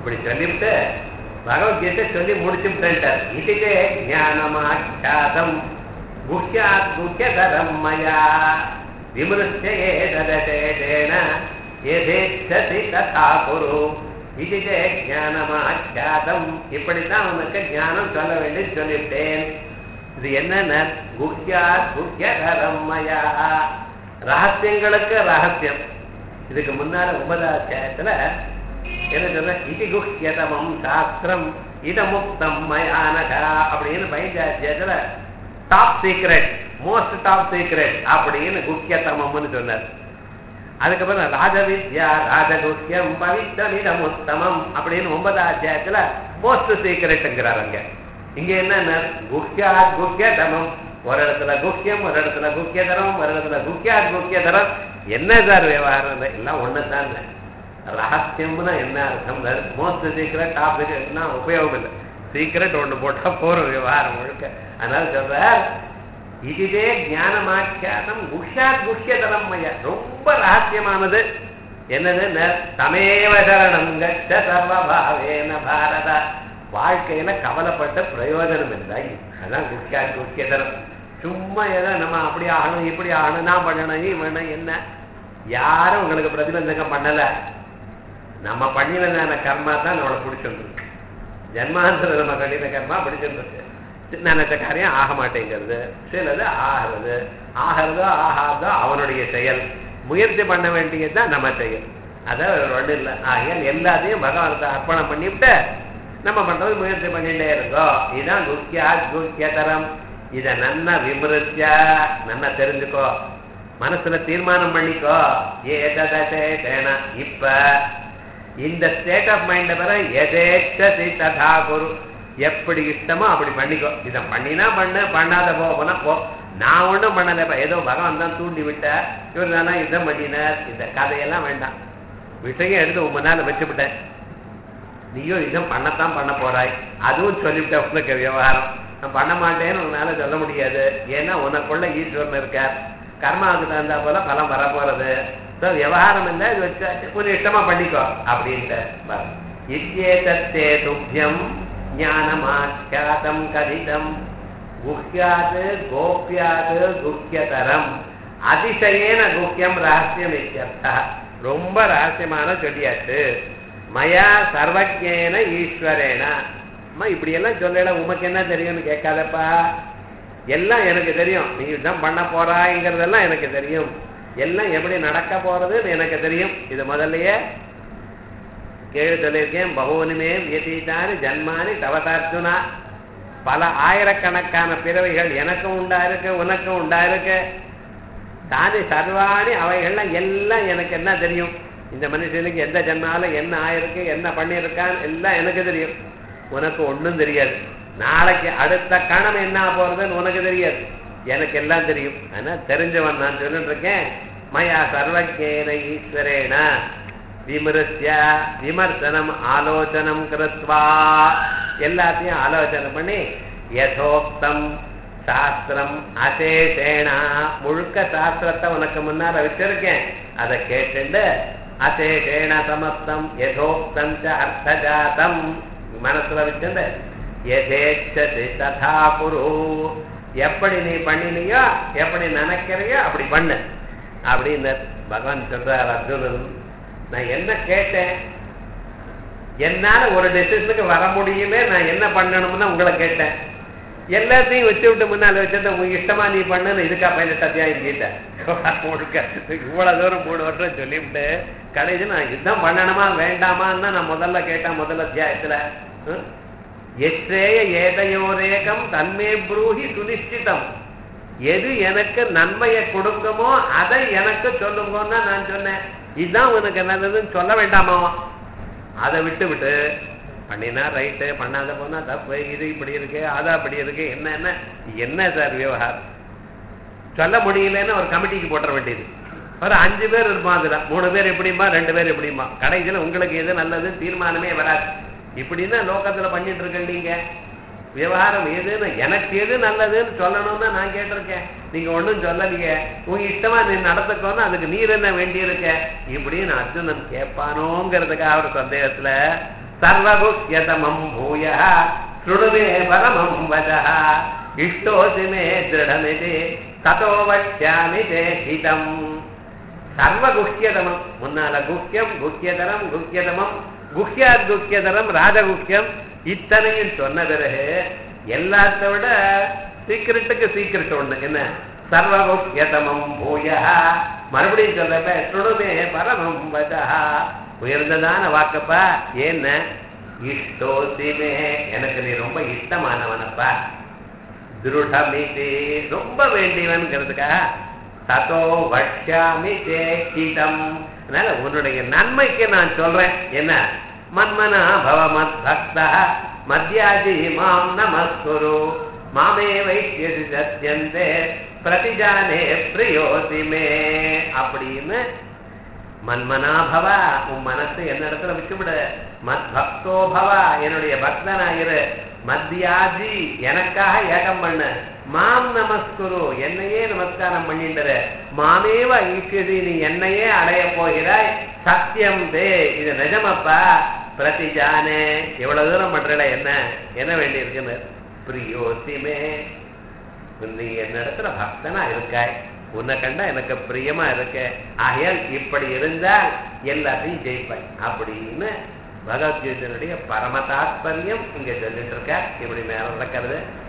இப்படி சொல்லிவிட்டு பகவத்கீதை சொல்லி முடிச்சுட்டார் இதுவே ஞானமாச்சாதம் குஹ்யாத் குஹ்யதரம் மயா விமருஷ்யே ததேன எதேச்சதி ததா குரு இதுவே ஞானமாச்சாதம் இப்படித்தான் உனக்கு ஞானம் சொல்ல வேண்டி சொல்லிவிட்டேன் இது என்னன்னா குஹ்யாத் குஹ்யதரம் மயா ரகசியங்களுக்கு ரகசியம் இதுக்கு முன்னால ஒன்பதாத்தியாயத்துல என்ன சொல்ற இது குஹ்யதமம் சாஸ்திரம் இதமுக்தம் மயானகா அப்படின்னு பைஞ்சாத்தியத்துல top secret most top secret அப்படின்னு குஹ்யதமம்னு சொன்னார் அதுக்கப்புறம் ராஜவித்யா ராஜகுஹ்யம் பவித்தமிதம் உத்தமம் அப்படின்னு ஒன்பதாம் அத்தியாயத்துல மோஸ்ட் சீக்ரெட்ங்கிறார் அங்க இங்க என்ன குஹ்யா குஹ்யதமம் ஒரு இடத்துல குஹ்யம் ஒரு இடத்துல குஹ்யதரம் ஒரு இடத்துல குஹ்யா குஹ்யதரம் என்ன சார் விவகாரம் எல்லாம் ஒண்ணுதான் ரகசியம்னா என்ன அர்த்தம் மோஸ்ட் சீக்ரெட் டாப் சீக்ரெட்னா உபயோகம் இல்லை சீக்ரெட் ஒண்ணு போட்டா போறோம் விவகாரம் முழுக்க அதனால சொல்றார் இதுவே ஞானமாக்கியானம் குஷ்யாத் குஷ்யதரம் மையா ரொம்ப ரகசியமானது என்னது தமேவ சரணம் கச்ச சர்வபாவேன பாரத வாழ்க்கையில கவலைப்பட்ட பிரயோஜனம் இல்லை அதான் குஷ்யாத் குஷ்யதரம் சும்மா ஏதோ நம்ம அப்படி ஆகணும் இப்படி ஆகணும் நான் பண்ணணும் நீ வேணும் என்ன யாரும் உங்களுக்கு பிரதிபந்தகம் பண்ணல நம்ம பண்ணினதான கர்மா தான் நம்மளை பிடிச்சிருக்கு ஜன்மாந்திர நம்ம பண்ணின கர்மா பிடிச்சிருக்கு நினைச்ச காரியம் ஆக மாட்டேங்கிறது சிலது ஆகிறது ஆகிறதோ ஆகாதோ அவனுடைய செயல் முயற்சி பண்ண வேண்டியதுதான் நம்ம செயல் அதை ஒன்றும் இல்லை ஆகையால் எல்லாத்தையும் பகவானுக்கு அர்ப்பணம் பண்ணிவிட்டு நம்ம பண்றது முயற்சி பண்ணிட்டே இருக்கோம் இதுதான் குக்கியா குக்கியதரம் இதை நன்னா விமரிச்சா நன்னா தெரிஞ்சுக்கோ மனசுல தீர்மானம் பண்ணிக்கோ ஏதேன இப்ப இந்த ஸ்டேட் ஆஃப் மைண்ட பெற எதேச்சதி ததா குரு எப்படி இஷ்டமோ அப்படி பண்ணிக்கோ இதை பண்ணினா பண்ணு பண்ணாத போ போனா போ நான் ஒன்றும் பண்ணலைப்பா ஏதோ பகவான் தான் தூண்டி விட்ட இவர் தானே யுத்தம் பண்ணினார் இந்த கதையெல்லாம் வேண்டாம் விஷயம் எடுத்து உங்க நாள் வச்சுவிட்டேன் நீயும் யுத்தம் பண்ணத்தான் பண்ண போறாய் அதுவும் சொல்லிவிட்ட உனக்கு விவகாரம் நான் பண்ண மாட்டேன்னு உன்னால சொல்ல முடியாது ஏன்னா உனக்குள்ள ஈஸ்வரன் இருக்கார் கர்மாவுக்கு தகுந்தா போல பலம் வர போறது ஸோ விவகாரம் இல்லை இது வச்சு கொஞ்சம் இஷ்டமா பண்ணிக்கோ அப்படின்ட்டு இத்தியேதத்தே துப்பியம் ஞானமாக்கியாதம் கதிதம் குஹ்யாது கோப்யாது குஹ்யதரம் அதிசயேன குஹ்யம் ரகசியம் இத்தியர்த்தா ரொம்ப ரகசியமான சொல்லியாச்சு மயா சர்வஜேன ஈஸ்வரேன அம்மா இப்படி எல்லாம் சொல்லல உமக்கு என்ன தெரியும்னு கேட்காதப்பா எல்லாம் எனக்கு தெரியும் நீ தான் பண்ண போறாங்கிறதெல்லாம் எனக்கு தெரியும் எல்லாம் எப்படி நடக்க போறதுன்னு எனக்கு தெரியும் இது முதல்லயே கேள்வி சொல்லியிருக்கேன் பகவனுமே வியதீதானி ஜன்மானி தவதார்ஜுனா பல ஆயிரக்கணக்கான பிறவைகள் எனக்கும் உண்டா இருக்கு உனக்கும் உண்டா இருக்கு தானி சர்வாணி அவைகள்லாம் எல்லாம் எனக்கு என்ன தெரியும் இந்த மனுஷனுக்கு எந்த ஜன்மால என்ன ஆயிருக்கு என்ன பண்ணியிருக்கான் எல்லாம் எனக்கு தெரியும் உனக்கு ஒன்றும் தெரியாது நாளைக்கு அடுத்த கணம் என்ன போறதுன்னு உனக்கு தெரியாது எனக்கு எல்லாம் தெரியும் ஆனா தெரிஞ்சவன் நான் சொல்லிட்டு இருக்கேன் மயா சர்வஜேன ஈஸ்வரேன விமர்சிய விமர்சனம் ஆலோசனம் கிருத்வா எல்லாத்தையும் ஆலோசனை பண்ணி யதோக்தம் சாஸ்திரம் அசேஷேனா முழுக்க சாஸ்திரத்தை உனக்கு முன்னால வச்சிருக்கேன் அதை கேட்டுண்டு அசேஷேன சமஸ்தம் யதோக்தம் ச அர்த்தஜாதம் மனசுல வச்சிருந்து எதேச்சதி ததா குரு எப்படி நீ பண்ணினியோ எப்படி நினைக்கிறியோ அப்படி பண்ணு அப்படின்னு பகவான் சொல்றார் அர்ஜுனன் நான் என்ன கேட்டேன் என்னால ஒரு டெசிஷனுக்கு வர முடியல நான் என்ன பண்ணணும்னு உங்களை கேட்டேன் எல்லாத்தையும் வச்சு விட்டு முன்னால வச்சிருந்த உங்க இஷ்டமா நீ பண்ணுன்னு இதுக்கா பதினெட்டு அத்தியாயம் கேட்டேன் முழுக்க இவ்வளவு தூரம் மூணு வருஷம் சொல்லிவிட்டு கடைசி நான் இதுதான் பண்ணணுமா வேண்டாமான்னு நான் முதல்ல கேட்டேன் முதல் அத்தியாயத்துல எஸ்ரேய ஏதையோரேகம் தன்மே ப்ரூஹி சுனிஷ்டிதம் எது எனக்கு நன்மையை கொடுக்குமோ அதை எனக்கு சொல்லுங்கன்னு நான் சொன்னேன் இதுதான் உனக்கு நல்லதுன்னு சொல்ல வேண்டாமா அதை விட்டு விட்டு பண்ணினா ரைட்டு பண்ணாத போனா தப்பு இது இப்படி இருக்கு அது அப்படி இருக்கு என்ன என்ன என்ன சார் விவகாரம் சொல்ல முடியலன்னு ஒரு கமிட்டிக்கு போட்டுற வேண்டியது ஒரு அஞ்சு பேர் இருப்பான் அதுல மூணு பேர் எப்படிமா ரெண்டு பேர் எப்படிமா கடைசியில் உங்களுக்கு எது நல்லது தீர்மானமே வராது இப்படின்னா லோகத்துல பண்ணிட்டு இருக்க நீங்க விவகாரம் எதுன்னு எனக்கு எது நல்லதுன்னு சொல்லணும்னு நான் கேட்டிருக்கேன் நீங்க ஒண்ணும் சொல்லலையே உங்க இஷ்டமா நீ நடத்துக்கோன்னு அதுக்கு நீர் என்ன வேண்டியிருக்க இப்படின்னு அர்ஜுனன் கேட்பானோங்கிறதுக்காக ஒரு சந்தேகத்துல சர்வகுஹ்யதமம் பூய சுணுமே பரமம் வதः இஷ்டோசி மே திருடமிதி ததோ வட்சாமி தேசிதம் சர்வகுஹ்யதமம் முன்னால குஹ்யம் குஹ்யதரம் குஹ்யதமம் குஹ்யாத் குஹ்யதரம் ராஜகுஹ்யம் இத்தனையும் சொன்ன பிறகு எல்லாத்த விட சீக்கிரட்டுக்கு சீக்கிரட் ஒண்ணு என்ன சர்வகுஹ்யதமம் பூய மறுபடியும் சொல்றப்ப சுணுமே பரமம் வதா உயர்ந்ததான வாக்கப்பா என்ன இஷ்டோசிமே எனக்கு நீ ரொம்ப இஷ்டமானவனப்பா திருடமிதி ரொம்ப வேண்டியவன்கிறதுக்காக ததோ வட்சாமி சேஷிதம் அதனால உன்னுடைய நன்மைக்கு நான் சொல்றேன் என்ன மன்மனா பவ மத் பக்தா மத்தியாதி மாம் நமஸ்குரு மாமே வைத்தியதி சத்தியந்தே பிரதிஜானே பிரியோசி மே அப்படின்னு மன்மனா பவா உன் மனசு என்ன இடத்துல விட்டுவிடு மத் பக்தோ பவா என்னுடைய பக்தனாயிரு மத்தியாஜி எனக்காக ஏகம் பண்ணு மாம் நமஸ்குரு என்னையே நமஸ்காரம் பண்ணிட்டு மாமேவ ஈஸ்வரி நீ என்னையே அடைய போகிறாய் சத்தியம் தே இது நிஜமப்பா பிரதிஜானே எவ்வளவு தூரம் பண்றல என்ன என்ன வேண்டி இருக்குன்னு பிரியோசிமே நீ என்னிடத்துல பக்தனா இருக்காய் உன்னை கண்டா எனக்கு பிரியமா இருக்க ஆகையால் இப்படி இருந்தால் எல்லாத்தையும் ஜெயிப்பாய் அப்படின்னு பகவத்கீதையினுடைய பரம தாத்பரியம் இங்க சொல்லிட்டு இருக்க இப்படி மேல நடக்கிறது